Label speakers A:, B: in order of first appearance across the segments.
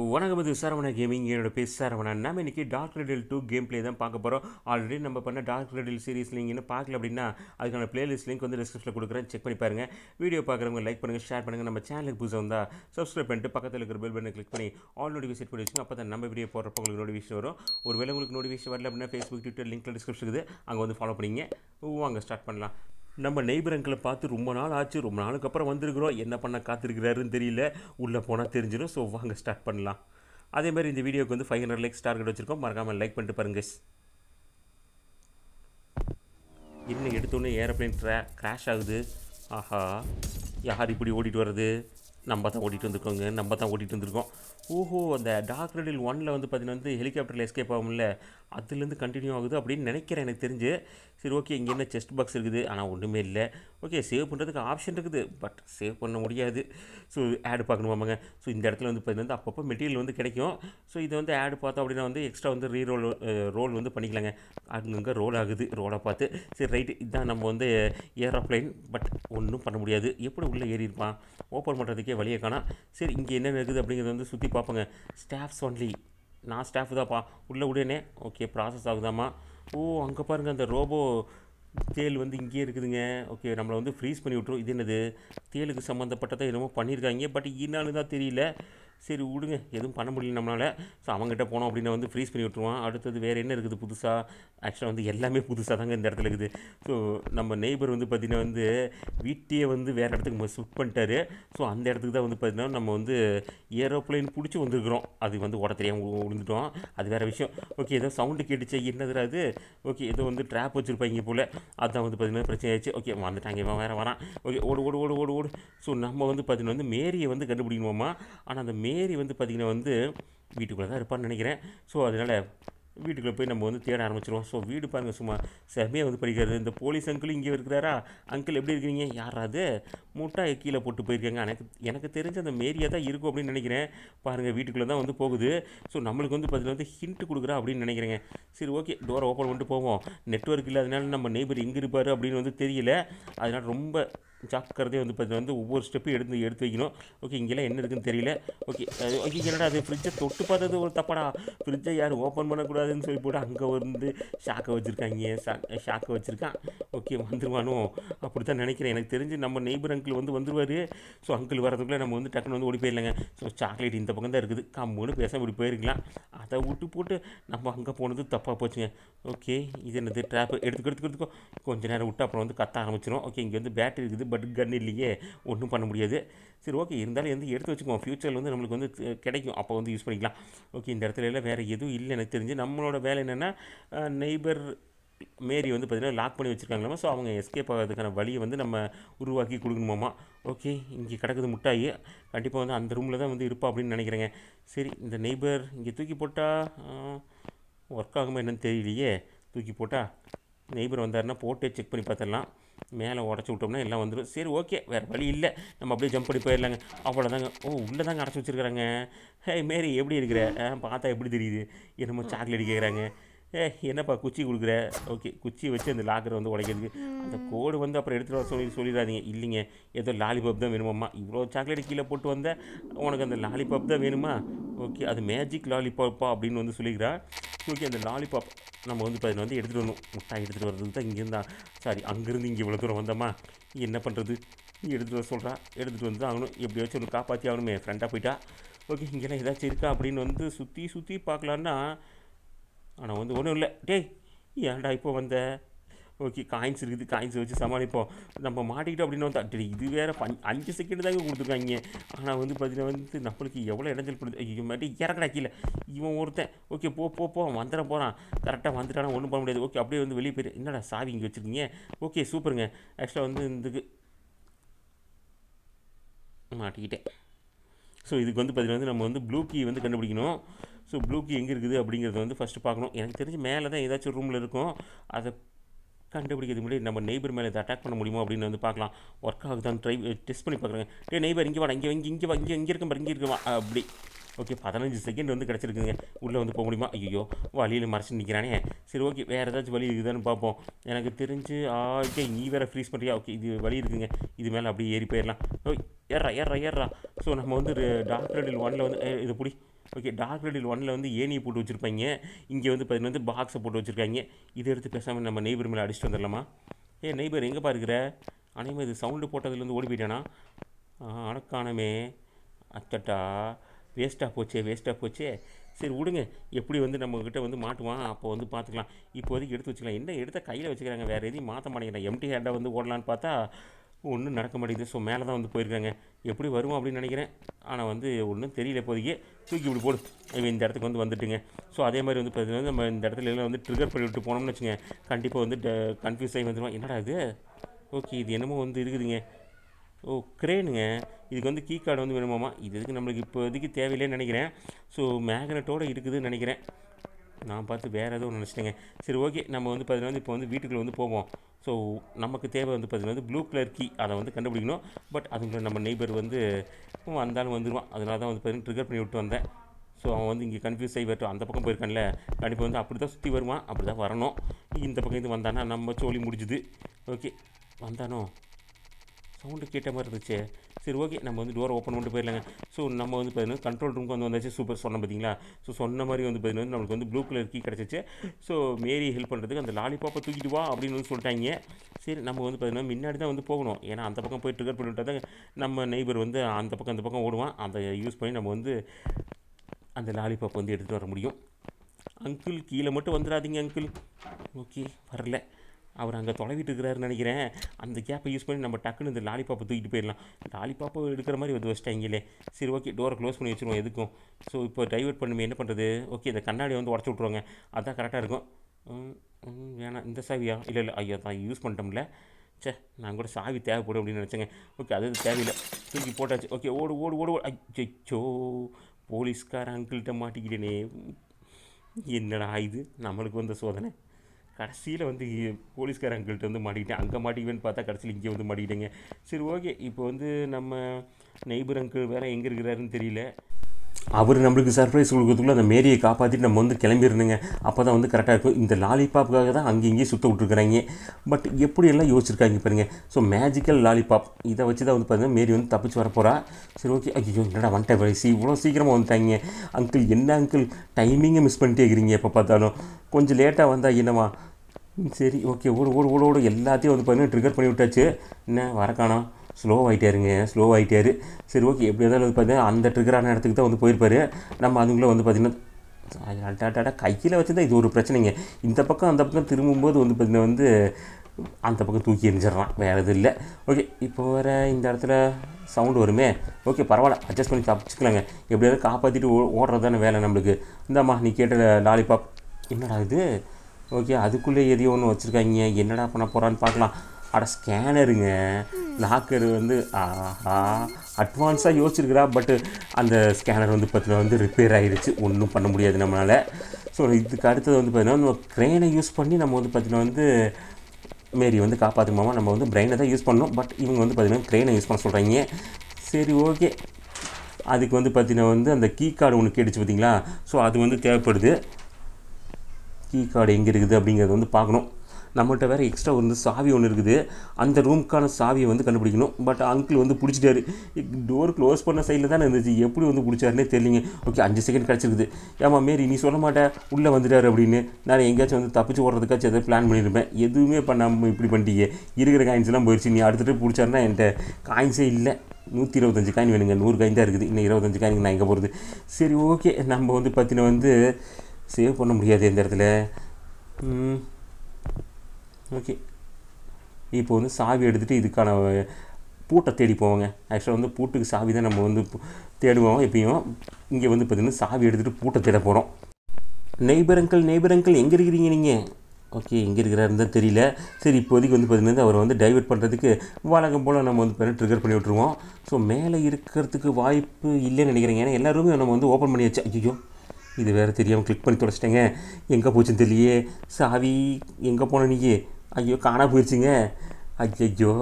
A: வணக்கம் இது சரவண கேமிங் என்னோட பேர் சரவணன் நம்ம இன்னைக்கு Dark Riddle two game play தான் பார்க்க போகிறோம் ஆல்ரெடி நம்ம பண்ண டார்க் ரெடில் சீரிஸ் நீங்கள் இன்னும் பார்க்கல அப்படின்னா அதுக்கான பிளேலிஸ்ட் லிங்க் வந்து டிஸ்கிரிப்ஷனில் கொடுக்குறேன் செக் பண்ணி பாருங்க வீடியோ பார்க்குறவங்க லைக் பண்ணுங்கள் ஷேர் பண்ணுங்கள் நம்ம சேனலுக்கு புதுசாக வந்தால் சப்ஸ்கிரைப் பண்ணிட்டு பக்கத்தில் இருக்கிற பெல் பட்டனை கிளிக் பண்ணி ஆல் நோட்டிஃபிகேஷன் பண்ணி வச்சுங்க அப்போ தான் நம்ம வீடியோ போடுறப்ப உங்களுக்கு நோட்டிஃபிகேஷன் வரும் ஒரு வேளை உங்களுக்கு நோட்டிஃபிகேஷன் வரல அப்படின்னா ஃபேஸ்புக் ட்விட்டர் லிங்க்ல டிஸ்கிரிப்ஷன் இருக்குது அங்கே வந்து ஃபாலோ பண்ணிங்க வாங்க ஸ்டார்ட் பண்ணலாம் நம்ம நெய்பர் அங்கிளை பார்த்து ரொம்ப நாள் ஆச்சு ரொம்ப நாளுக்கு அப்புறம் வந்திருக்கிறோம் என்ன பண்ண காத்திருக்கிறாருன்னு தெரியல உள்ளே போனால் தெரிஞ்சிடும் ஸோ வாங்க ஸ்டார்ட் பண்ணலாம் அதே மாதிரி இந்த வீடியோக்கு வந்து ஃபைவ் ஹண்ட்ரட் லைக்ஸ் டார்கெட் வச்சுருக்கோம் மறக்காமல் லைக் பண்ணிட்டு பாருங்க guys. என்ன எடுத்தோடனே ஏரோப்ளேன் ட்ரா கிராஷ் ஆகுது ஆஹா யார் இப்படி ஓடிட்டு வர்றது நம்ம தான் ஓடிட்டு வந்திருக்கோங்க நம்ம தான் ஓடிட்டு வந்திருக்கோம் ஓஹோ அந்த டார்க் ரெடில் ஒனில் வந்து பார்த்தீங்கன்னா வந்து ஹெலிகாப்டரில் எஸ்கேப் ஆகும்ல அதுலேருந்து கண்டினியூ ஆகுது அப்படின்னு நினைக்கிறேன் எனக்கு தெரிஞ்சு சரி ஓகே இங்கே என்ன செஸ்ட் பாக்ஸ் இருக்குது ஆனால் ஒன்றுமே இல்லை ஓகே சேவ் பண்ணுறதுக்கு ஆப்ஷன் இருக்குது பட் சேவ் பண்ண முடியாது ஸோ ஆடு பார்க்கணுமாமாங்க ஸோ இந்த இடத்துல வந்து பார்த்தீங்கன்னா அப்பப்போ மெட்டீரியல் வந்து கிடைக்கும் ஸோ இதை வந்து ஆடு பார்த்தோம் அப்படின்னா வந்து எக்ஸ்ட்ரா வந்து ரீரோல் ரோல் வந்து பண்ணிக்கலாங்க அங்கங்கே ரோல் ஆகுது ரோலை பார்த்து சரி ரைட்டு இதுதான் நம்ம வந்து ஏரோப்ளைன் பட் ஒன்றும் பண்ண முடியாது எப்படி உள்ளே ஏறி இருப்பான் ஓப்பன் பண்ணுறதுக்கே வழியை காணா சரி இங்கே என்ன இருக்குது அப்படிங்கிறத வந்து சுற்றி பார்ப்போங்க ஸ்டாஃப்ஸ் ஒன்லி நான் ஸ்டாஃப் தான்ப்பா உள்ளே உடனே ஓகே ப்ராசஸ் ஆகுதாம்மா ஓ அங்கே பாருங்கள் அந்த ரோபோ தேல் வந்து இங்கேயே இருக்குதுங்க ஓகே நம்மளை வந்து ஃப்ரீஸ் பண்ணி விட்ரும் இது என்னது தேலுக்கு சம்மந்தப்பட்டதை என்னமோ பண்ணியிருக்காங்க பட் என்னன்னு தான் தெரியல சரி விடுங்க எதுவும் பண்ண முடியல நம்மளால் ஸோ அவங்ககிட்ட போனோம் அப்படின்னா வந்து ஃப்ரீஸ் பண்ணி விட்ருவான் அடுத்தது வேறு என்ன இருக்குது புதுசாக ஆக்சுவலாக வந்து எல்லாமே புதுசாக தாங்க இந்த இடத்துல இருக்குது ஸோ நம்ம நெய்பர் வந்து பார்த்திங்கன்னா வந்து வீட்டையே வந்து வேறு இடத்துக்கு ஷிஃப்ட் பண்ணிட்டாரு ஸோ அந்த இடத்துக்கு தான் வந்து பார்த்திங்கன்னா நம்ம வந்து ஏரோப்ளைன் பிடிச்சி வந்திருக்கிறோம் அது வந்து உட தெரியாமல் விழுந்துட்டோம் அது வேறு விஷயம் ஓகே ஏதோ சவுண்டு கேட்டுச்சு என்னதுடா அது ஓகே ஏதோ வந்து ட்ராப் வச்சுருப்பாங்க போல் அதுதான் வந்து பார்த்திங்கன்னா பிரச்சனை ஆயிடுச்சு ஓகே வந்துட்டாங்க இவன் வேறு வரான் ஓகே ஓடு ஓடு ஓடு ஓடு ஓடு ஸோ நம்ம வந்து பார்த்திங்கன்னா வந்து மேரியை வந்து கண்டுபிடிக்கணுமாமா ஆனால் அந்த மேரி வந்து பார்த்திங்கன்னா வந்து வீட்டுக்குள்ளே தான் இருப்பான்னு நினைக்கிறேன் ஸோ அதனால் வீட்டுக்குள்ளே போய் நம்ம வந்து தேட ஆரம்பிச்சிருவோம் ஸோ வீடு பாருங்கள் சும்மா செம்மையாக வந்து படிக்கிறது இந்த போலீஸ் அங்கிள் இங்கே இருக்கிறாரா அங்கிள் எப்படி இருக்கிறீங்க யாராவது மூட்டாய் கீழே போட்டு போயிருக்காங்க எனக்கு எனக்கு தெரிஞ்ச அந்த மேரியா தான் இருக்கும் அப்படின்னு நினைக்கிறேன் பாருங்கள் வீட்டுக்குள்ளே தான் வந்து போகுது ஸோ நம்மளுக்கு வந்து பதில் வந்து ஹிண்ட் கொடுக்குறா அப்படின்னு நினைக்கிறேங்க சரி ஓகே டோரை ஓப்பன் பண்ணிட்டு போவோம் நெட்ஒர்க் இல்லாதனால நம்ம நெய்பர் எங்கே இருப்பார் அப்படின்னு வந்து தெரியல அதனால் ரொம்ப ஜாக்கிரதையே வந்து பார்த்தீங்கன்னா வந்து ஒவ்வொரு ஸ்டெப்பும் எடுத்து எடுத்து வைக்கணும் ஓகே இங்கெல்லாம் என்ன இருக்குன்னு தெரியல ஓகே அது ஓகே என்னடா அது ஃப்ரிட்ஜை தொட்டு பார்த்தது ஒரு தப்பாடா ஃப்ரிட்ஜை யார் ஓப்பன் பண்ணக்கூடாதுன்னு சொல்லி போட்டு அங்கே வந்து ஷாக்கை வச்சுருக்காங்க ஷாக்கை வச்சுருக்கான் ஓகே வந்துருவானோ அப்படி தான் நினைக்கிறேன் எனக்கு தெரிஞ்சு நம்ம நெய்பர் அங்கிள் வந்து வந்துருவார் ஸோ அங்கிள் வரதுக்குள்ளே நம்ம வந்து டக்குன்னு வந்து ஓடி போயிடலாங்க ஸோ சாக்லேட் இந்த பக்கம் தான் இருக்குது கம்முன்னு பேச இப்படி போயிருக்கலாம் அதை விட்டு போட்டு நம்ம அங்கே போனது தப்பாக போச்சுங்க ஓகே இது என்னது ட்ராப் எடுத்துக்க எடுத்துக்க எடுத்துக்கோ கொஞ்ச நேரம் விட்டு அப்புறம் வந்து கத்த ஆரம்பிச்சிடும் ஓகே இங்கே வந்து பேட்டரி இருக்குது பட் கன் இல்லையே ஒன்றும் பண்ண முடியாது சரி ஓகே இருந்தாலும் வந்து எடுத்து வச்சுக்குவோம் ஃப்யூச்சரில் வந்து நம்மளுக்கு வந்து தி- கிடைக்கும் அப்போ வந்து யூஸ் பண்ணிக்கலாம் ஓகே இந்த இடத்துல எல்லாம் வேறு எதுவும் இல்லை எனக்கு தெரிஞ்சு நம்மளோட வேலை என்னென்னா நெய்பர் மேரி வந்து பார்த்திங்கன்னா லாக் பண்ணி வச்சுருக்காங்களாமா ஸோ அவங்க எஸ்கேப் ஆகிறதுக்கான வழியை வந்து நம்ம உருவாக்கி கொடுக்கணுமாமா ஓகே இங்கே கிடக்குது முட்டாயி கண்டிப்பாக வந்து அந்த ரூமில் தான் வந்து இருப்பா அப்படின்னு நினைக்கிறேங்க சரி இந்த நெய்பர் இங்கே தூக்கி போட்டால் ஒர்க் ஆகுமா என்னன்னு தெரியலையே தூக்கி போட்டால் நெய்பர் வந்தாருன்னா போட்டே செக் பண்ணி பார்த்துடலாம் மேலே உடச்சி விட்டோம்னா எல்லாம் வந்துடும் சரி ஓகே வேறு வழி இல்லை நம்ம அப்படியே ஜம்ப் பண்ணி போயிடலாங்க அவ்வளோதாங்க ஓ உள்ளே தாங்க அடைச்சி வச்சுருக்காங்க ஹே மேரி எப்படி இருக்கிற ஆ, பார்த்தா எப்படி தெரியுது என்னமோ சாக்லேட் கேட்குறாங்க ஏ என்னப்பா குச்சி கொடுக்குற ஓகே குச்சியை வச்சு அந்த லாக்கரை வந்து உடைக்கிறதுக்கு அந்த கோடு வந்து அப்புறம் எடுத்துகிட்டு வர சொல்லி சொல்லிடாதீங்க இல்லைங்க ஏதோ லாலிபாப் தான் வேணுமாம்மா இவ்வளோ சாக்லேட் கீழே போட்டு வந்த உனக்கு அந்த லாலிபாப் தான் வேணுமா ஓகே அது மேஜிக் லாலிபாப்பா அப்படின்னு வந்து சொல்லிக்கிறா ஓகே அந்த லாலிபாப் நம்ம வந்து இப்போ வந்து எடுத்துகிட்டு வரணும் முட்டாய் எடுத்துகிட்டு வர்றதுக்கு தான் இங்கேருந்தா சாரி அங்கேருந்து இங்கே இவ்வளோ தூரம் வந்தோமா என்ன பண்ணுறது எடுத்துகிட்டு வர சொல்கிறா எடுத்துகிட்டு வந்து தான் ஆகணும் எப்படியாச்சும் ஒன்று காப்பாற்றி ஆகணுமே ஃப்ரெண்டாக போயிட்டா ஓகே இங்கெல்லாம் ஏதாச்சும் இருக்கா அப்படின்னு வந்து சுற்றி சுற்றி பார்க்கலான்னா ஆனால் வந்து ஒன்றும் இல்லை டேய் ஏன்டா இப்போ வந்த ஓகே காயின்ஸ் இருக்குது காயின்ஸ் வச்சு சமாளிப்போம் நம்ம மாட்டிக்கிட்டோம் அப்படின்னு வந்தா டேய் இது வேறு பஞ் அஞ்சு செகண்ட் தாங்க கொடுத்துருக்காங்க ஆனால் வந்து பார்த்தீங்கன்னா வந்து நம்மளுக்கு எவ்வளோ இடைஞ்சல் கொடுத்து ஐயோ மாட்டி இறக்கடா கீழே இவன் ஒருத்தன் ஓகே போ போ போ வந்துட போகிறான் கரெக்டாக வந்துட்டானா ஒன்றும் பண்ண முடியாது ஓகே அப்படியே வந்து வெளியே போயிரு என்னடா சாவி இங்கே வச்சுருக்கீங்க ஓகே சூப்பருங்க ஆக்சுவலாக வந்து இதுக்கு மாட்டிக்கிட்டேன் ஸோ இதுக்கு வந்து பார்த்தீங்கன்னா வந்து நம்ம வந்து ப்ளூ கீ வந்து கண்டுபிடிக்கணும் ஸோ ப்ளூ கீ எங்கே இருக்குது அப்படிங்கிறத வந்து ஃபஸ்ட்டு பார்க்கணும் எனக்கு தெரிஞ்சு மேலே தான் ஏதாச்சும் ரூமில் இருக்கும் அதை கண்டுபிடிக்கிறது முன்னாடி நம்ம நெய்பர் மேலே இதை அட்டாக் பண்ண முடியுமா அப்படின்னு வந்து பார்க்கலாம் ஒர்க் ஆகுதான்னு ட்ரை டெஸ்ட் பண்ணி பார்க்குறேங்க டே நெய்பர் இங்கே வாடா இங்கே இங்கே இங்கே வா இங்கே இங்கே இருக்க பாரு இங்கே இருக்க வா அப்படி ஓகே பதினஞ்சு செகண்ட் வந்து கிடச்சிருக்குங்க உள்ளே வந்து போக முடியுமா ஐயோ வழியில் மறைச்சு நிற்கிறானே சரி ஓகே வேறு ஏதாச்சும் வழி இருக்குதான்னு பார்ப்போம் எனக்கு தெரிஞ்சு ஓகே நீ வேறு ஃப்ரீஸ் பண்ணுறியா ஓகே இது வழி இருக்குங்க இது மேலே அப்படியே ஏறி போயிடலாம் ஓய் ஏறா ஏறா ஏறா ஸோ நம்ம வந்து டாக்டர் ரெடில் ஒனில் வந்து ஏ, இது பிடி ஓகே டார்க் ரெடில் ஒனில் வந்து ஏணியை போட்டு வச்சுருப்பாங்க இங்கே வந்து பார்த்தீங்கன்னா வந்து பாக்ஸை போட்டு வச்சுருக்காங்க இதை எடுத்து பேசாமல் நம்ம நெய்பர் மேலே அடிச்சுட்டு வந்துடலாமா ஏ நெய்பர் எங்கே பாருக்கிற அனைவரும் இது சவுண்டு போட்டதுலேருந்து ஓடி போயிட்டானா அடக்கானமே அச்சட்டா வேஸ்ட்டாக போச்சே வேஸ்ட்டாக போச்சே சரி விடுங்க எப்படி வந்து நம்மக்கிட்ட வந்து மாட்டுவான் அப்போ வந்து பார்த்துக்கலாம் இப்போதைக்கு எடுத்து வச்சுக்கலாம் என்ன எடுத்த கையில் வச்சுக்கிறாங்க வேறு எதையும் மாற்ற மாட்டேங்கிறேன் எம்டி ஹேண்டாக வந்து ஓடலான்னு பார்த்தா ஒன்றும் நடக்க மாட்டேங்குது ஸோ மேலே தான் வந்து போயிருக்காங்க எப்படி வருவோம் அப்படின்னு நினைக்கிறேன் ஆனால் வந்து ஒன்றும் தெரியல இப்போதைக்கு தூக்கி இப்படி போடு இவன் இந்த இடத்துக்கு வந்து வந்துட்டுங்க ஸோ அதே மாதிரி வந்து பார்த்தீங்கன்னா நம்ம இந்த இடத்துல எல்லாம் வந்து ட்ரிகர் பண்ணி விட்டு போனோம்னு வச்சுங்க கண்டிப்பாக வந்து கன்ஃபியூஸ் ஆகி வந்துடுவான் என்னடா இது ஓகே இது என்னமோ வந்து இருக்குதுங்க ஓ கிரேனுங்க இதுக்கு வந்து கீ கார்டு வந்து வேணுமாமா இது எதுக்கு நம்மளுக்கு இப்போதைக்கு தேவையில்லைன்னு நினைக்கிறேன் ஸோ மேக்னெட்டோடு இருக்குதுன்னு நினைக்கிறேன் நான் பார்த்து வேறு எதுவும் நினச்சிட்டேங்க சரி ஓகே நம்ம வந்து பார்த்தீங்கன்னா வந்து இப்போ வந்து வீட்டுக்குள்ளே வந்து போவோம் ஸோ நமக்கு தேவை வந்து பார்த்தீங்கன்னா வந்து ப்ளூ கலர் கீ அதை வந்து கண்டுபிடிக்கணும் பட் அதுக்குள்ள நம்ம நெய்பர் வந்து வந்தாலும் வந்துடுவான் அதனால தான் வந்து பார்த்தீங்கன்னா ட்ரிகர் பண்ணி விட்டு வந்தேன் ஸோ அவன் வந்து இங்கே கன்ஃபியூஸ் ஆகி வரட்டும் அந்த பக்கம் போயிருக்கான்ல கண்டிப்பாக வந்து அப்படி தான் சுற்றி வருவான் அப்படி தான் வரணும் இந்த பக்கம் இது வந்தானா நம்ம சோழி முடிஞ்சுது ஓகே வந்தானோ சவுண்டு கேட்ட மாதிரி இருந்துச்சு சரி ஓகே நம்ம வந்து டோரை ஓப்பன் பண்ணிட்டு போயிடலாங்க ஸோ நம்ம வந்து பார்த்தீங்கன்னா கண்ட்ரோல் ரூமுக்கு வந்து வந்தாச்சு சூப்பர் சொன்னோம் பார்த்தீங்களா ஸோ சொன்ன மாதிரி வந்து பார்த்தீங்கன்னா நம்மளுக்கு வந்து ப்ளூ கலர் கீ கிடச்சிச்சு ஸோ மேரி ஹெல்ப் பண்ணுறதுக்கு அந்த லாலிபாப்பை தூக்கிட்டு வா அப்படின்னு வந்து சொல்லிட்டாங்க சரி நம்ம வந்து பார்த்தீங்கன்னா முன்னாடி தான் வந்து போகணும் ஏன்னா அந்த பக்கம் போய் ட்ரிகர் பண்ணிவிட்டா தான் நம்ம நெய்பர் வந்து அந்த பக்கம் அந்த பக்கம் ஓடுவான் அதை யூஸ் பண்ணி நம்ம வந்து அந்த லாலிபாப் வந்து எடுத்துகிட்டு வர முடியும் அங்கிள் கீழே மட்டும் வந்துடாதீங்க அங்கிள் ஓகே வரல அவர் அங்கே தொலைவிட்டு இருக்கிறாருன்னு நினைக்கிறேன் அந்த கேப்பை யூஸ் பண்ணி நம்ம டக்குன்னு இந்த லாலிபாப்பை தூக்கிட்டு போயிடலாம் லாலிபாப்பை எடுக்கிற மாதிரி வந்து வச்சிட்டாங்களே சரி ஓகே டோரை க்ளோஸ் பண்ணி வச்சுருவோம் எதுக்கும் ஸோ இப்போ டைவர்ட் பண்ணுமே என்ன பண்ணுறது ஓகே இந்த கண்ணாடியை வந்து உடச்சி விட்ருவாங்க அதான் கரெக்டாக இருக்கும் ம், ம், வேணாம் இந்த சாவியா இல்லை இல்லை ஐயோ தான் யூஸ் பண்ணிட்டோம்ல ச்சே நான் கூட சாவி தேவைப்படும் அப்படின்னு நினச்சேங்க ஓகே அது தேவையில்லை தூக்கி போட்டாச்சு ஓகே ஓடு ஓடு ஓடு ஓடு அச்சோ போலீஸ்கார அங்கிள்கிட்ட மாட்டிக்கிட்டேனே என்னடா இது நம்மளுக்கு வந்த சோதனை கடைசியில் வந்து இ- போலீஸ்கார அங்கிள்கிட்ட வந்து மாட்டிக்கிட்டேன் அங்கே மாட்டிக்குவேன்னு பார்த்தா கடைசியில் இங்கே வந்து மாட்டிக்கிட்டேங்க சரி ஓகே இப்போ வந்து நம்ம நெய்பர் அங்கிள் வேறு எங்கே இருக்கிறாருன்னு தெரியல அவர் நம்மளுக்கு சர்ப்ரைஸ் கொடுக்கறதுக்குள்ள அந்த மேரியை காப்பாற்றிட்டு நம்ம வந்து கிளம்பிடணுங்க அப்போ தான் வந்து கரெக்டாக இருக்கும் இந்த லாலிபாப்புக்காக தான் அங்கே இங்கேயும் சுத்த விட்ருக்குறாங்க பட் எப்படியெல்லாம் யோசிச்சிருக்காங்க பாருங்க ஸோ மேஜிக்கல் லாலிபாப் இதை வச்சு தான் வந்து பார்த்தீங்கன்னா மேரி வந்து தப்பிச்சு வரப்போகிறா சரி ஓகே ஐயோ என்னடா வந்துட்டேன் வயசு இவ்வளோ சீக்கிரமாக வந்துட்டாங்க அங்கிள் என்ன அங்கிள் டைமிங்கை மிஸ் பண்ணிட்டே இருக்கிறீங்க எப்போ பார்த்தாலும் கொஞ்சம் லேட்டாக வந்தால் என்னவா ம், சரி ஓகே ஓடு ஓடு ஓடு ஓடு எல்லாத்தையும் வந்து பார்த்தீங்கன்னா ட்ரிகர் பண்ணி விட்டாச்சு என்ன வர காணோம் ஸ்லோ ஆகிட்டாருங்க ஸ்லோ ஆகிட்டாரு சரி ஓகே எப்படி இருந்தாலும் வந்து பார்த்தீங்கன்னா அந்த ட்ரிகரான இடத்துக்கு தான் வந்து போயிருப்பாரு நம்ம அதுக்குள்ளே வந்து பார்த்தீங்கன்னா அடாடாடா கையில் வச்சு தான் இது ஒரு பிரச்சனைங்க இந்த பக்கம் அந்த பக்கம் திரும்பும்போது வந்து பார்த்தீங்கன்னா வந்து அந்த பக்கம் தூக்கி எரிஞ்சிடறான் வேறு எதுவும் இல்லை ஓகே இப்போ வர இந்த இடத்துல சவுண்டு வருமே ஓகே பரவாயில்ல அட்ஜஸ்ட் பண்ணி தப்பிச்சுக்கலாங்க எப்படியாவது காப்பாற்றிட்டு ஓ ஓடுறது தானே வேலை நம்மளுக்கு இந்தாம்மா நீ கேட்ட லாலிபாப் என்னடா இது ஓகே அதுக்குள்ளே எதையோ ஒன்று வச்சுருக்காங்க என்னடா பண்ண போகிறான்னு பார்க்கலாம் அட ஸ்கேனருங்க லாக்கர் வந்து ஆஹா அட்வான்ஸாக யோசிச்சிருக்கிறா பட்டு அந்த ஸ்கேனர் வந்து பார்த்தீங்கன்னா வந்து ரிப்பேர் ஆயிடுச்சு ஒன்றும் பண்ண முடியாது நம்மளால் ஸோ இதுக்கு அடுத்தது வந்து பார்த்தீங்கன்னா நம்ம க்ரெயினை யூஸ் பண்ணி நம்ம வந்து பார்த்தீங்கன்னா வந்து மேரி வந்து காப்பாற்றுமாமா நம்ம வந்து பிரெயினை தான் யூஸ் பண்ணோம் பட் இவங்க வந்து பார்த்தீங்கன்னா க்ரெயினை யூஸ் பண்ண சொல்கிறாங்க சரி ஓகே அதுக்கு வந்து பார்த்தீங்கன்னா வந்து அந்த கீ கார்டு ஒன்று கேட்டுச்சு பார்த்தீங்களா ஸோ அது வந்து தேவைப்படுது கீ கார்டு எங்கே இருக்குது அப்படிங்கிறத வந்து பார்க்கணும் நம்மள்ட்ட வேறு எக்ஸ்ட்ரா வந்து சாவி ஒன்று இருக்குது அந்த ரூமுக்கான சாவியை வந்து கண்டுபிடிக்கணும் பட் அங்கிள் வந்து பிடிச்சிட்டாரு டோர் க்ளோஸ் பண்ண சைடில் தானே இருந்துச்சு எப்படி வந்து பிடிச்சாருனே தெரியலிங்க ஓகே அஞ்சு செகண்ட் கிடச்சிருக்குது ஏமா மேரி நீ சொல்ல மாட்டே உள்ளே வந்துட்டாரு அப்படின்னு நான் எங்கேயாச்சும் வந்து தப்பிச்சு ஓடுறதுக்காச்சும் எதாவது பிளான் பண்ணியிருப்பேன் எதுவுமே பண்ணாமல் இப்படி பண்ணிட்டீங்க இருக்கிற காயின்ஸ் எல்லாம் போயிடுச்சு நீ அடுத்துட்டு பிடிச்சாருன்னா என்கிட்ட காயின்ஸே இல்லை நூற்றி இருபத்தஞ்சு காயின் வேணுங்க நூறு காயின் தான் இருக்குது இன்னும் இருபத்தஞ்சு காயின் நான் எங்கே போகிறது சரி ஓகே நம்ம வந்து பார்த்தீங்கன்னா வந்து சேவ் பண்ண முடியாது இந்த இடத்துல ம், ஓகே இப்போ வந்து சாவி எடுத்துகிட்டு இதுக்கான பூட்டை தேடி போவோங்க ஆக்சுவலாக வந்து பூட்டுக்கு சாவி தான் நம்ம வந்து பு- தேடுவோம் எப்பயும் இங்கே வந்து பார்த்திங்கன்னா சாவி எடுத்துகிட்டு பூட்டை தேட போகிறோம் நெய்பர் அங்கிள் நெய்பர் அங்கிள் எங்கே இருக்கிறீங்க நீங்கள் ஓகே எங்கே இருக்கிறாருன்னு தான் தெரியல சரி இப்போதைக்கு வந்து பார்த்தீங்கன்னா அவரை வந்து டைவர்ட் பண்ணுறதுக்கு வழக்கம் போல் நம்ம வந்து பார்த்தீங்கன்னா ட்ரிகர் பண்ணி விட்ருவோம் ஸோ மேலே இருக்கிறதுக்கு வாய்ப்பு இல்லைன்னு நினைக்கிறேங்க ஏன்னா எல்லாருமே நம்ம வந்து ஓப்பன் பண்ணி வச்சு ஐயோ இது வேறு தெரியாமல் கிளிக் பண்ணி தொலைச்சிட்டேங்க எங்கே போச்சுன்னு தெரியலையே சாவி எங்கே போன நீ ஐயோ காணா போயிடுச்சுங்க ஐயோ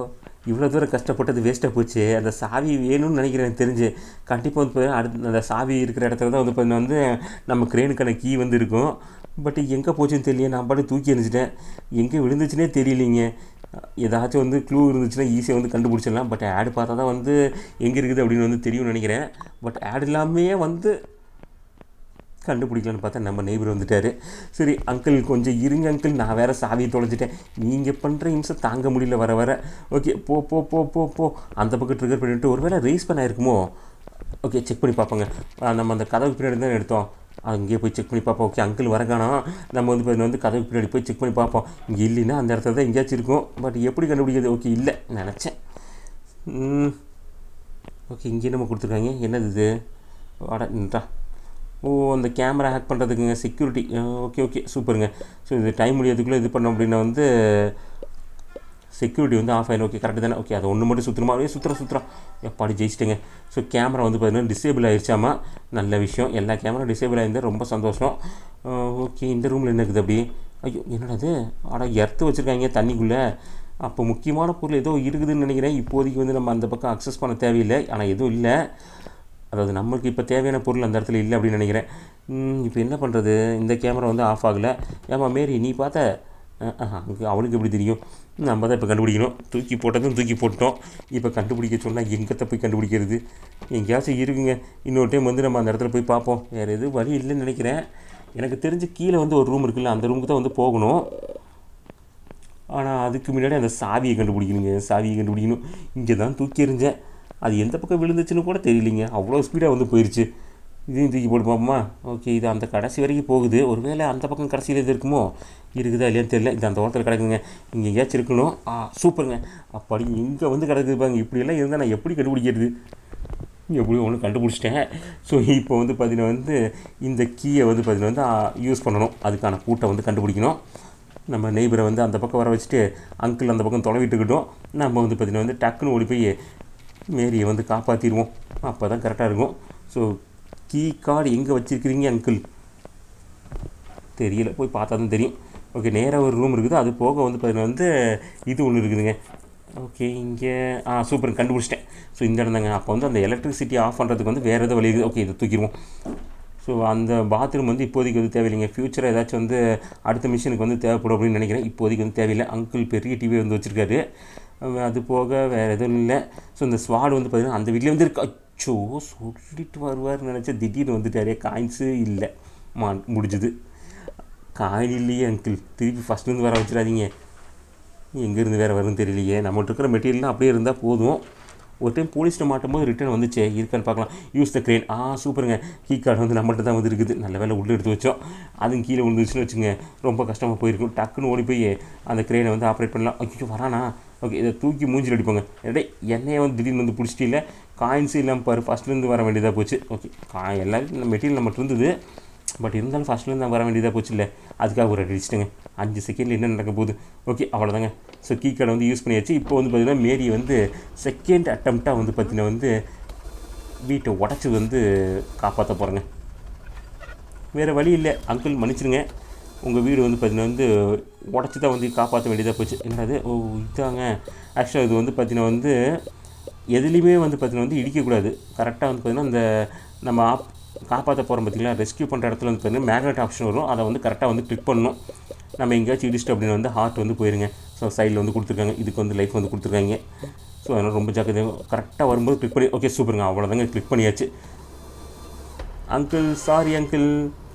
A: இவ்வளோ தூரம் கஷ்டப்பட்டது வேஸ்ட்டாக போச்சு அந்த சாவி வேணும்னு நினைக்கிறேன் எனக்கு தெரிஞ்சு கண்டிப்பாக வந்து பார்த்தீங்கன்னா அடுத்து அந்த சாவி இருக்கிற இடத்துல தான் வந்து பார்த்தீங்கன்னா வந்து நம்ம கிரேனுக்கான கீ வந்து இருக்கும் பட் எங்கே போச்சுன்னு தெரியல நான் பாட்டு தூக்கி எறிஞ்சிட்டேன் எங்கே விழுந்துச்சுனே தெரியலிங்க ஏதாச்சும் வந்து க்ளூ இருந்துச்சுன்னா ஈஸியாக வந்து கண்டுபிடிச்சிடலாம் பட் ஆடு பார்த்தா தான் வந்து எங்கே இருக்குது அப்படின்னு வந்து தெரியும்னு நினைக்கிறேன் பட் ஆட் இல்லாமே வந்து கண்டுபிடிக்கலான்னு பார்த்தா நம்ம நெய்பர் வந்துட்டார் சரி அங்கிள் கொஞ்சம் இருங்க அங்கிள் நான் வேறு சாவியை தொலைஞ்சிட்டேன் நீங்கள் பண்ணுற இம்சம் தாங்க முடியல வர வர ஓகே போ போ போ போ போ அந்த பக்கம் ட்ரிகர் பண்ணிட்டு ஒருவேளை ரேஸ் பண்ண இருக்குமோ ஓகே செக் பண்ணி பார்ப்போங்க ஆ, நம்ம அந்த கதவு பின்னாடி தான் எடுத்தோம் அங்கேயே போய் செக் பண்ணி பார்ப்போம் ஓகே அங்கிள் வரக்கானா நம்ம வந்து பார்த்தீங்கன்னா வந்து கதவு பின்னாடி போய் செக் பண்ணி பார்ப்போம் இங்கே இல்லைன்னா அந்த இடத்துல தான் எங்கேயாச்சும் இருக்கும் பட் எப்படி கண்டுபிடிக்கிறது ஓகே இல்லை நினச்சேன் ம் ஓகே இங்கே நம்ம கொடுத்துருக்காங்க என்னது இது வாடா நின்றா ஓ அந்த கேமரா ஹேக் பண்ணுறதுக்குங்க செக்யூரிட்டி ஓகே ஓகே சூப்பருங்க ஸோ இது டைம் முடியறதுக்குள்ளே இது பண்ணோம் அப்படின்னா வந்து செக்யூரிட்டி வந்து ஆஃப் ஆயிடும் ஓகே கரெக்டு தானே ஓகே அதை ஒன்று மட்டும் சுற்றுமா அப்படியே சுற்றுறோம் சுற்றுறோம் எப்பாடி ஜெயிச்சிட்டேங்க ஸோ கேமரா வந்து பார்த்தீங்கன்னா டிசேபிள் ஆயிடுச்சாமா நல்ல விஷயம் எல்லா கேமரா டிசேபிள் ஆயிருந்தா ரொம்ப சந்தோஷம் ஓகே இந்த ரூமில் என்ன இருக்குது அப்படி ஐயோ என்னடா இது அட எர்த்து வச்சுருக்காங்க தண்ணிக்குள்ளே அப்போ முக்கியமான பொருள் ஏதோ இருக்குதுன்னு நினைக்கிறேன் இப்போதைக்கு வந்து நம்ம அந்த பக்கம் அக்சஸ் பண்ண தேவையில்லை ஆனால் எதுவும் இல்லை அதாவது நம்மளுக்கு இப்போ தேவையான பொருள் அந்த இடத்துல இல்லை அப்படின்னு நினைக்கிறேன் இப்போ என்ன பண்ணுறது இந்த கேமரா வந்து ஆஃப் ஆகலை ஏமா மேரி நீ பார்த்த அஹ், அஹ், அங்க அவனுக்கு எப்படி தெரியும் நம்ம தான் இப்போ கண்டுபிடிக்கணும் தூக்கி போட்டதும் தூக்கி போட்டோம் இப்போ கண்டுபிடிக்க சொன்னால் எங்கத்தை போய் கண்டுபிடிக்கிறது எங்கேயாச்சும் இருக்குங்க இன்னொரு டைம் வந்து நம்ம அந்த இடத்துல போய் பார்ப்போம் வேறு எதுவும் வழி இல்லைன்னு நினைக்கிறேன் எனக்கு தெரிஞ்சு கீழே வந்து ஒரு ரூம் இருக்குல்ல அந்த ரூமுக்கு தான் வந்து போகணும் ஆனால் அதுக்கு முன்னாடி அந்த சாவியை கண்டுபிடிக்கணுங்க சாவியை கண்டுபிடிக்கணும் இங்கே தான் தூக்கி எறிஞ்சேன் அது எந்த பக்கம் விழுந்துச்சுன்னு கூட தெரியலிங்க அவ்வளோ ஸ்பீடாக வந்து போயிடுச்சு இதையும் தூக்கி போட்டு பார்ப்போமா ஓகே இது அந்த கடைசி வரைக்கும் போகுது ஒருவேளை அந்த பக்கம் கடைசியில் இது இருக்குமோ இருக்குதா இல்லையான்னு தெரியல இது அந்த ஓரத்தில் கிடக்குங்க இங்கே எங்கேயாச்சும் இருக்கணும் ஆ சூப்பருங்க அப்படி இங்கே வந்து கிடக்குது பாருங்க இப்படியெல்லாம் இருந்தால் நான் எப்படி கண்டுபிடிக்கிறது எப்படியும் ஒன்று கண்டுபிடிச்சிட்டேன் ஸோ இப்போ வந்து பார்த்தீங்கன்னா வந்து இந்த கீயை வந்து பார்த்தீங்கன்னா வந்து யூஸ் பண்ணணும் அதுக்கான பூட்டை வந்து கண்டுபிடிக்கணும் நம்ம நெய்பரை வந்து அந்த பக்கம் வர வச்சுட்டு அங்கிள் அந்த பக்கம் தொலைவிட்டுக்கிட்டோம் நம்ம வந்து பார்த்தீங்கன்னா வந்து டக்குன்னு ஓடி போய் மேரியை வந்து காப்பாற்றிடுவோம் அப்போ தான் கரெக்டாக இருக்கும் ஸோ கீ கார்டு எங்கே வச்சுருக்கிறீங்க அங்கிள் தெரியல போய் பார்த்தா தான் தெரியும் ஓகே நேராக ஒரு ரூம் இருக்குது அது போக வந்து பார்த்தீங்கன்னா வந்து இது ஒன்று இருக்குதுங்க ஓகே இங்கே ஆ சூப்பர் கண்டுபிடிச்சிட்டேன் ஸோ இந்த இடம் தாங்க அப்போ வந்து அந்த எலக்ட்ரிசிட்டி ஆஃப் பண்ணுறதுக்கு வந்து வேறு எதாவது வழி இருக்குது ஓகே இதை தூக்கிடுவோம் ஸோ அந்த பாத்ரூம் வந்து இப்போதைக்கு வந்து தேவையில்லைங்க ஃப்யூச்சரில் ஏதாச்சும் வந்து அடுத்த மிஷினுக்கு வந்து தேவைப்படும் அப்படின்னு நினைக்கிறேன் இப்போதைக்கு வந்து தேவையில்லை அங்கிள் பெரிய டிவி வந்து வச்சுருக்காரு அஹ் அது போக வேறு எதுவும் இல்லை ஸோ இந்த ஸ்வாட் வந்து பார்த்தீங்கன்னா அந்த வீட்லேயே வந்து இருக்கு அச்சோ சொல்லிட்டு வருவார்னு நினச்சா திடீர்னு வந்துட்டாரே காயின்ஸு இல்லை மா முடிஞ்சுது காயின் இல்லையே அங்கிள் திருப்பி ஃபஸ்ட்லேருந்து வர வச்சிடாதீங்க எங்கேருந்து வேறு வரும்னு தெரியலையே நம்மகிட்ட இருக்கிற மெட்டீரியல்லாம் அப்படியே இருந்தால் போதும் ஒரு டைம் போலீஸ்ட்டு மாட்டும் போது ரிட்டர்ன் வந்துச்சே இருக்கான்னு பார்க்கலாம் யூஸ் த க்ரெயின் ஆ சூப்பருங்க கீ கார்டு வந்து நம்மள்ட்ட தான் வந்து இருக்குது நல்ல வேலை உள்ளே எடுத்து வச்சோம் அதுவும் கீழே விழுந்துச்சுன்னு வச்சுங்க ரொம்ப கஷ்டமாக போயிருக்கும் டக்குன்னு ஓடி போய் அந்த க்ரெயினை வந்து ஆப்ரேட் பண்ணலாம் ஐயோ வரானா ஓகே இதை தூக்கி மூஞ்சில் அடிப்பாங்க எடே என்னையே வந்து திடீர்னு வந்து பிடிச்சிட்டு இல்லை காயின்ஸ் இல்லாமல் பாரு ஃபஸ்ட்லேருந்து வர வேண்டியதாக போச்சு ஓகே கா எல்லாரும் மெட்டீரியல் நம்மகிட்ட இருந்தது பட் இருந்தாலும் ஃபஸ்ட்லேருந்து நான் வர வேண்டியதாக போச்சு இல்லை அதுக்காக ஒரு அடி அடிச்சிட்டேங்க அஞ்சு செகண்டில் என்ன நடக்க போகுது ஓகே அவ்வளோதாங்க ஸோ கீ கார்டை வந்து யூஸ் பண்ணியாச்சு இப்போ வந்து பார்த்திங்கன்னா மேரி வந்து செகண்ட் அட்டம்ப்டாக வந்து பார்த்திங்கன்னா வந்து வீட்டை உடச்சி வந்து காப்பாற்ற போகிறேங்க வேறு வழி இல்லை அங்கிள் மன்னிச்சிடுங்க உங்கள் வீடு வந்து பார்த்தீங்கன்னா வந்து உடச்சி தான் வந்து காப்பாற்ற வேண்டியதாக போச்சு என்னது ஓ இதாங்க ஆக்சுவலாக இது வந்து பார்த்தீங்கன்னா வந்து எதுலேயுமே வந்து பார்த்தீங்கன்னா வந்து இடிக்கக்கூடாது கரெக்டாக வந்து பார்த்தீங்கன்னா இந்த நம்ம ஆப் காப்பாற்ற போகிறோம் பார்த்தீங்களா ரெஸ்க்யூ பண்ணுற இடத்துல வந்து பார்த்தீங்கன்னா மேக்னெட் ஆப்ஷன் வரும் அதை வந்து கரெக்டாக வந்து கிளிக் பண்ணணும் நம்ம எங்கேயாச்சும் இடிச்சிட்டு அப்படின்னு வந்து ஹார்ட் வந்து போயிருங்க ஸோ சைடில் வந்து கொடுத்துருக்காங்க இதுக்கு வந்து லைஃப் வந்து கொடுத்துருக்காங்க ஸோ அதனால் ரொம்ப ஜாக்கிரதையாக கரெக்டாக வரும்போது கிளிக் பண்ணி ஓகே சூப்பருங்க அவ்வளோதாங்க கிளிக் பண்ணியாச்சு அங்கிள் சாரி அங்கிள்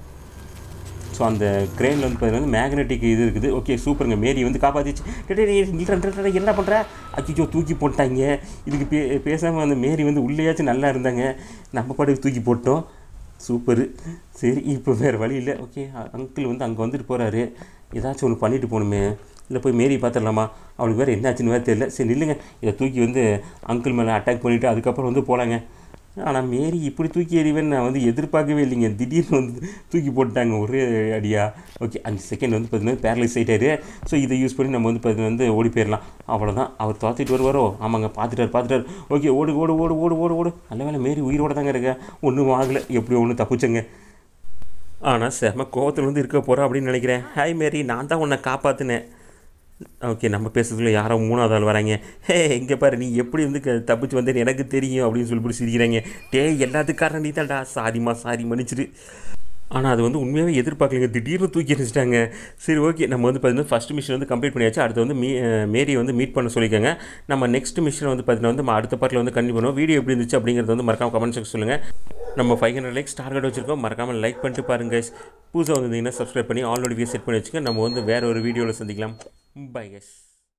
A: ஸோ அந்த கிரெயினில் வந்து பார்த்தீங்கன்னா மேக்னெட்டிக் இது இருக்குது ஓகே சூப்பருங்க மேரி வந்து காப்பாற்றிச்சு என்ன பண்ணுற அச்சிச்சோ தூக்கி போட்டாங்க இதுக்கு பே பேசாமல் அந்த மேரி வந்து உள்ளேயாச்சும் நல்லா இருந்தாங்க நம்ம பாட்டுக்கு தூக்கி போட்டோம் சூப்பரு சரி இப்போ வேறு வழி இல்லை ஓகே அங்கிள் வந்து அங்கே வந்துட்டு போகிறாரு ஏதாச்சும் ஒன்று பண்ணிட்டு போகணுமே இல்லை போய் மேரி பார்த்துடலாமா அவளுக்கு வேறு என்னாச்சுன்னு வேறு தெரியல சரி நில்லுங்க இதை தூக்கி வந்து அங்கிள் மேலே அட்டாக் பண்ணிவிட்டு அதுக்கப்புறம் வந்து போகலாங்க ஆனால் மேரி இப்படி தூக்கி எறிவேன்னு நான் வந்து எதிர்பார்க்கவே இல்லைங்க திடீர்னு வந்து தூக்கி போட்டாங்க ஒரே அடியா ஓகே அஞ்சு செகண்ட் வந்து பார்த்தீங்கன்னா பேரலைஸ் ஆகிட்டாரு ஸோ இதை யூஸ் பண்ணி நம்ம வந்து பார்த்தீங்கன்னா வந்து ஓடி போயிடலாம் அவ்வளோதான் அவர் தோத்திட்டு வருவாரோ ஆமாங்க பார்த்துட்டாரு பார்த்துட்டாரு ஓகே ஓடு ஓடு ஓடு ஓடு ஓடு ஓடு நல்ல வேலை மேரி உயிரோட தாங்க இருக்க ஒன்றும் ஆகலை எப்படியோ ஒன்று தப்பிச்சங்க ஆனால் செம கோவத்தில் வந்து இருக்க போகிறோம் அப்படின்னு நினைக்கிறேன் ஹாய் மேரி நான் தான் உன்னை காப்பாற்றினேன் ஓகே நம்ம பேசுறதுல யாரோ மூணாவது ஆள் வராங்க ஹே இங்கே பாரு நீ எப்படி வந்து க- தப்பிச்சு வந்தேன்னு எனக்கு தெரியும் அப்படின்னு சொல்லி போட்டு சிரிக்கிறாங்க டே எல்லாத்துக்கும் காரணம் நீ தான்டா சாரிம்மா சாரி மன்னிச்சிரு ஆனால் அது வந்து உண்மையாகவே எதிர்பார்க்கலைங்க திடீர்னு தூக்கி எறிச்சிட்டாங்க சரி ஓகே நம்ம வந்து பார்த்தீங்கன்னா ஃபஸ்ட் மிஷன் வந்து கம்ப்ளீட் பண்ணியாச்சு அடுத்து வந்து மீ அஹ் மேரியை வந்து மீட் பண்ண சொல்லிக்கோங்க நம்ம நெக்ஸ்ட் மிஷன் வந்து பார்த்தீங்கன்னா வந்து நம்ம அடுத்த பார்ட்டில் வந்து கண்டிப்பாக பண்ணுவோம் வீடியோ எப்படி இருந்துச்சு அப்படிங்கிறது வந்து மறக்காம கமெண்ட் செக்ஷன் சொல்லுங்கள் நம்ம ஃபைவ் ஹண்ட்ரட் லைக்ஸ் டார்கெட் வச்சிருக்கோம் மறக்காமல் லைக் பண்ணிட்டு பாருங்க guys. புதுசாக வந்திருந்தீங்கன்னா சப்ஸ்கிரைப் பண்ணி ஆல் நோட்டிஃபிகேஷன் செட் பண்ணி வச்சுக்க நம்ம வந்து வேற ஒரு வீடியோவில் சந்திக்கலாம் பை guys